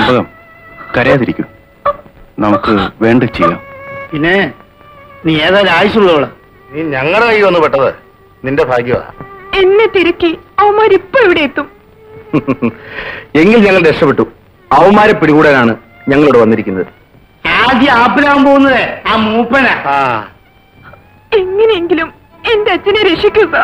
ചെമ്പകം കരയാതിരിക്കൂ നമുക്ക് വേണ്ട ചെയ്യാം പിന്നെ നീ ഏതായാലും ആയുസുള്ളവള് നീ ഞങ്ങളുടെ കൈ വന്ന് പെട്ടത് നിന്റെ ഭാഗ്യമാ എന്നെ തിരക്കി അവന്മാരിപ്പോ ഇവിടെ എത്തും എങ്കിൽ ഞങ്ങൾ രക്ഷപ്പെട്ടു അവന്മാരെ പിടികൂടാനാണ് ഞങ്ങളിവിടെ വന്നിരിക്കുന്നത് ആദ്യം ആപ്പിലാവാൻ പോകുന്നത് ആ മൂപ്പന ആ എങ്ങനെയെങ്കിലും എന്റെ അച്ഛനെ രക്ഷിക്കുക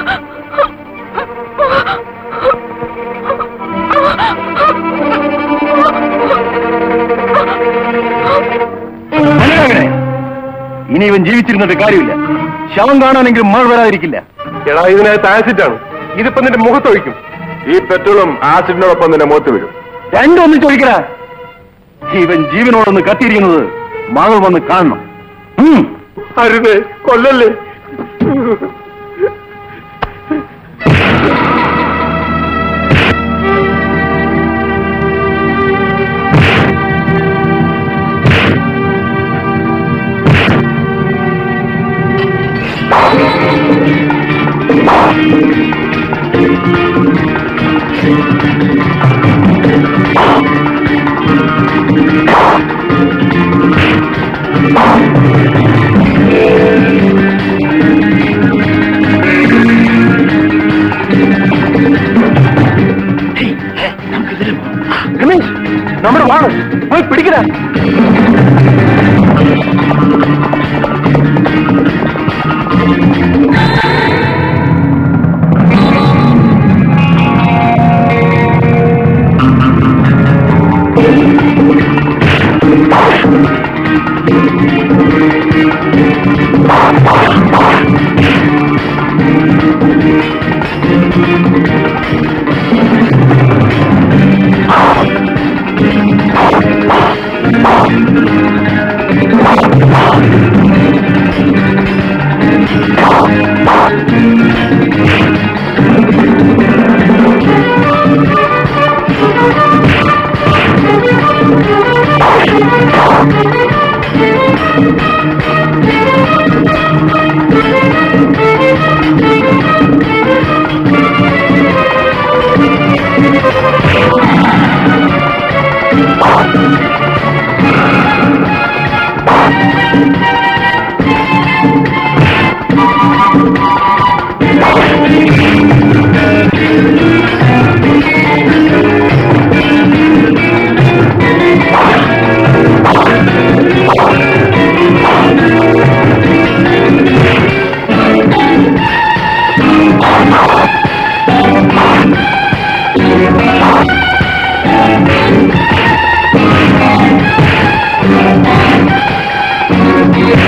അങ്ങനെ ഇനി ഇവൻ ജീവിച്ചിരുന്നിട്ട് കാര്യമില്ല ശവം കാണാനെങ്കിലും മഴ വരാതിരിക്കില്ല എടാ ഇതിനകത്ത് ആസിഡാണ് ഇതിപ്പോ നിന്റെ മുഖത്തൊഴിക്കും ഈ പെട്രോളും ആസിഡിനോടൊപ്പം നിന്റെ മുഖത്ത് വീഴും രണ്ടൊന്നും ചോദിക്കടാ ഇവൻ ജീവനോടൊന്ന് കത്തിയിരിക്കുന്നത് മകൾ വന്ന് കാണണം ഉം. അരുത് കൊല്ലല്ലേ രമേശ് നമ്മുടെ വാണ് പോയി പിടിക്കടാ ആ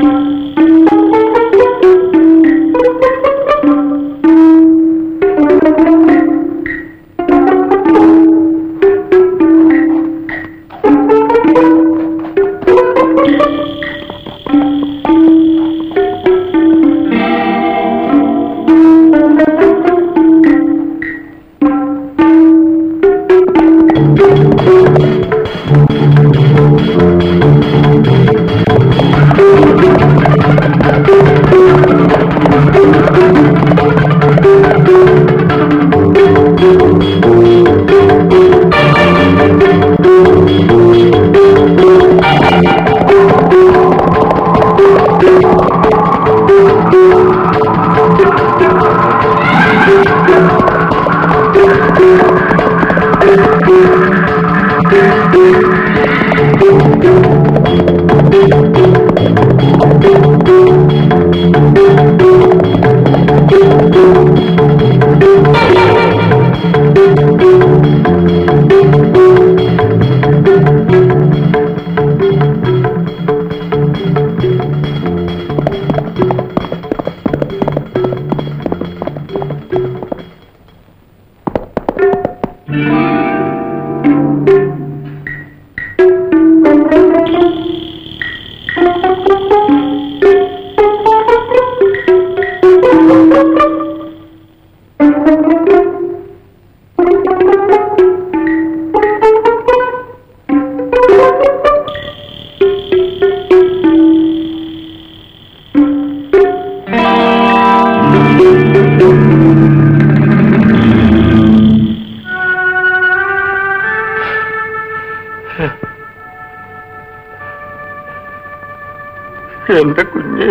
എന്റെ കുഞ്ഞ്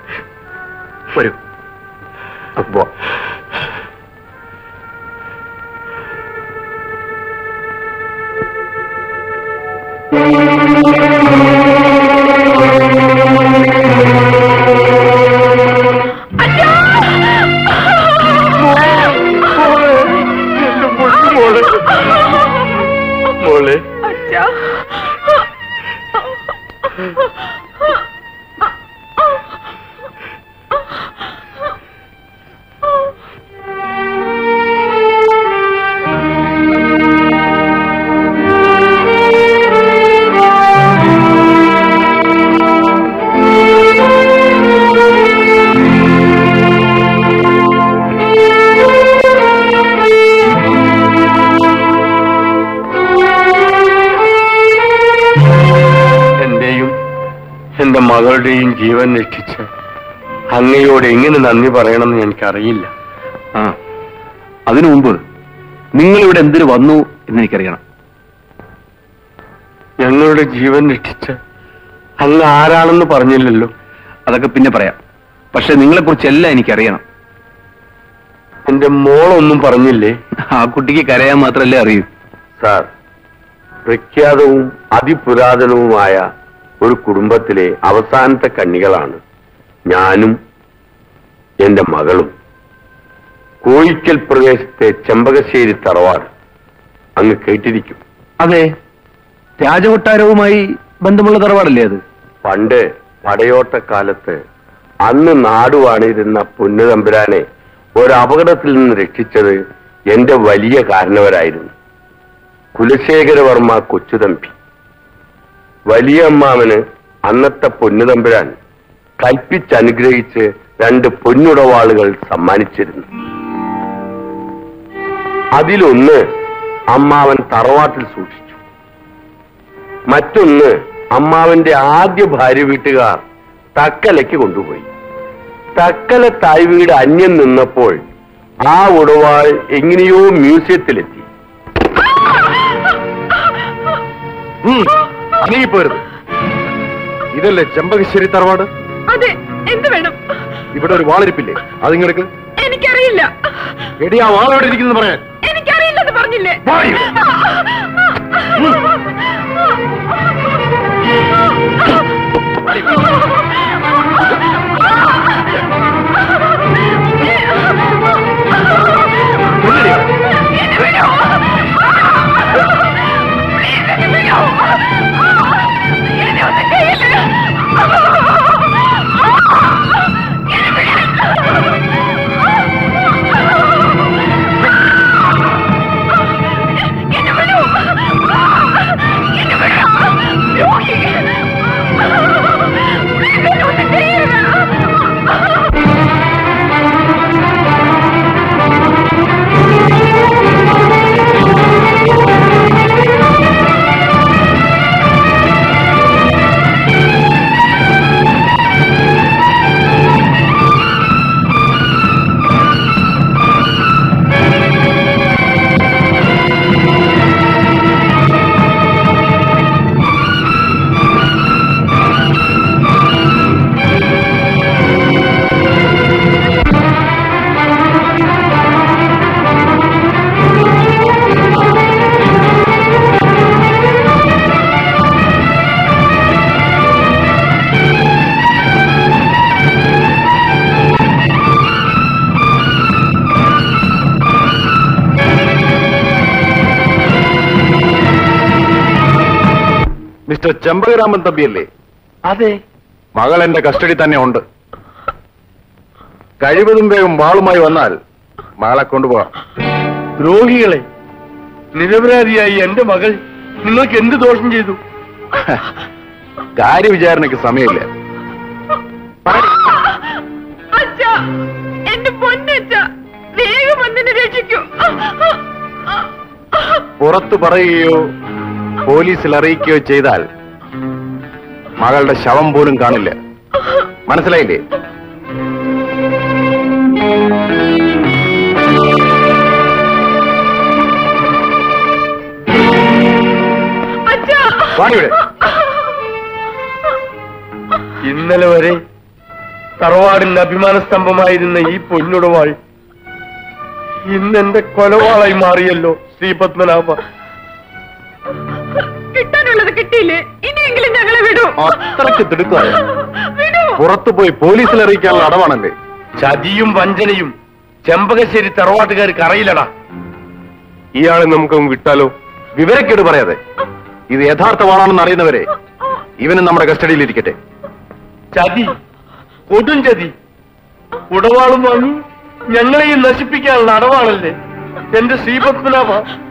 വരൂ അപ്പോ മോളെ അച്ഛാ എന്റെയും എന്റെ മകളുടെയും ജീവൻ രക്ഷിച്ച് അങ്ങയോട് എങ്ങനെ നന്ദി പറയണമെന്ന് എനിക്കറിയില്ല ആ അതിനു മുമ്പ് നിങ്ങൾ ഇവിടെ എന്തിനു വന്നു എന്ന് എനിക്കറിയണം ഞങ്ങളുടെ ജീവൻ രക്ഷിച്ച് അങ്ങ് ആരാണെന്ന് പറഞ്ഞില്ലല്ലോ അതൊക്കെ പിന്നെ പറയാം പക്ഷെ നിങ്ങളെക്കുറിച്ച് എല്ലാം എനിക്കറിയണം എന്റെ മോളൊന്നും പറഞ്ഞില്ലേ ആ കുട്ടിക്ക് കരയാൻ മാത്രമല്ലേ അറിയൂ സാർ പ്രഖ്യാതവും അതിപുരാതനവുമായ ഒരു കുടുംബത്തിലെ അവസാനത്തെ കണ്ണികളാണ് ഞാനും എന്റെ മകളും കോയിക്കൽ പ്രദേശത്തെ ചെമ്പകശ്ശേരി തറവാട് അങ്ങ് കേട്ടിരിക്കും അതെ രാജകൊട്ടാരവുമായി ബന്ധമുള്ള തറവാടല്ലേ അത് പണ്ട് പടയോട്ടക്കാലത്ത് അന്ന് നാടുവാണിരുന്ന പൊന്നുതമ്പുരാനെ ഒരു അപകടത്തിൽ നിന്ന് രക്ഷിച്ചത് എന്റെ വലിയ കാരണവരായിരുന്നു കുലശേഖരവർമ്മ കൊച്ചുതമ്പി വലിയ അമ്മാവന് അന്നത്തെ പൊന്നുതമ്പുരാൻ കൽപ്പിച്ചനുഗ്രഹിച്ച് രണ്ട് പൊന്നുടവാളുകൾ സമ്മാനിച്ചിരുന്നു അതിലൊന്ന് അമ്മാവൻ തറവാട്ടിൽ സൂക്ഷിച്ചു മറ്റൊന്ന് അമ്മാവന്റെ ആദ്യ ഭാര്യ വീട്ടുകാർ തക്കലയ്ക്ക് കൊണ്ടുപോയി തക്കല തായ് വീട് അന്യം നിന്നപ്പോൾ ആ ഉടവാൾ എങ്ങനെയോ മ്യൂസിയത്തിലെത്തി അനങ്ങിപ്പോരുത് ഇതല്ലേ ചെമ്പകശ്ശേരി തറവാട് അതെ എന്ത് വേണം ഇവിടെ ഒരു വാളിരിപ്പില്ലേ അതിങ്ങെടുക്ക് എനിക്കറിയില്ല എടി ആ വാൾ എവിടെ ഇരിക്കുന്നു പറയാൻ എനിക്കറിയില്ലെന്ന് പറഞ്ഞില്ലേ വാ ഇവിടെ. കൊല്ലടി അവനെ. എന്നെ ഒന്ന് ചെയ്യില്ല. മിസ്റ്റർ ചെമ്പകരാമൻ തമ്പിയല്ലേ അതെ മകൾ എന്റെ കസ്റ്റഡി തന്നെ ഉണ്ട് കഴിവതും വേഗം വാളുമായി വന്നാൽ മകളെ കൊണ്ടുപോകാം ദ്രോഹികളെ നിരപരാധിയായി എന്റെ മകൾ നിങ്ങൾക്ക് എന്ത് ദോഷം ചെയ്തു കാര്യവിചാരണയ്ക്ക് സമയമില്ല അച്ഛ എന്റെ പൊന്നച്ഛ വേഗം വന്നിനെ രക്ഷിക്കൂ പുറത്തു പറയുകയോ പോലീസിൽ അറിയിക്കുകയോ ചെയ്താൽ മകളുടെ ശവം പോലും കാണില്ല മനസ്സിലായില്ലേ അച്ഛ വാണിവിടെ ഇന്നലെ വരെ തറവാടിന്റെ അഭിമാന സ്തംഭമായിരുന്ന ഈ പൊന്നുടവാൾ ഇന്ന് എന്റെ കൊലവാളായി മാറിയല്ലോ ശ്രീപത്മനാഭ കിട്ടാനുള്ളത് കിട്ടിയില്ലേ ഇനിയെങ്കിലും ഞങ്ങളെ വിടൂ അത്രയ്ക്ക് തിടുക്കമായ വിടൂ പുറത്തു പോയി പോലീസിൽ അറിയിക്കാനുള്ള അടവാണല്ലേ ചതിയും വഞ്ചനയും ചെമ്പകശ്ശേരി തറവാട്ടുകാർക്ക് അറിയില്ലടാ ഇയാളെ നമുക്ക് വിട്ടാലോ വിവരക്കേട് പറയാതെ ഇത് യഥാർത്ഥമാണെന്ന് അറിയുന്നവരെ ഇവനും നമ്മുടെ കസ്റ്റഡിയിലിരിക്കട്ടെ ചതി കൊടും ചതി ഉടവാളും വാങ്ങി ഞങ്ങളെയും നശിപ്പിക്കാനുള്ള അടവാണല്ലേ എന്റെ ശ്രീപത്മനാഭ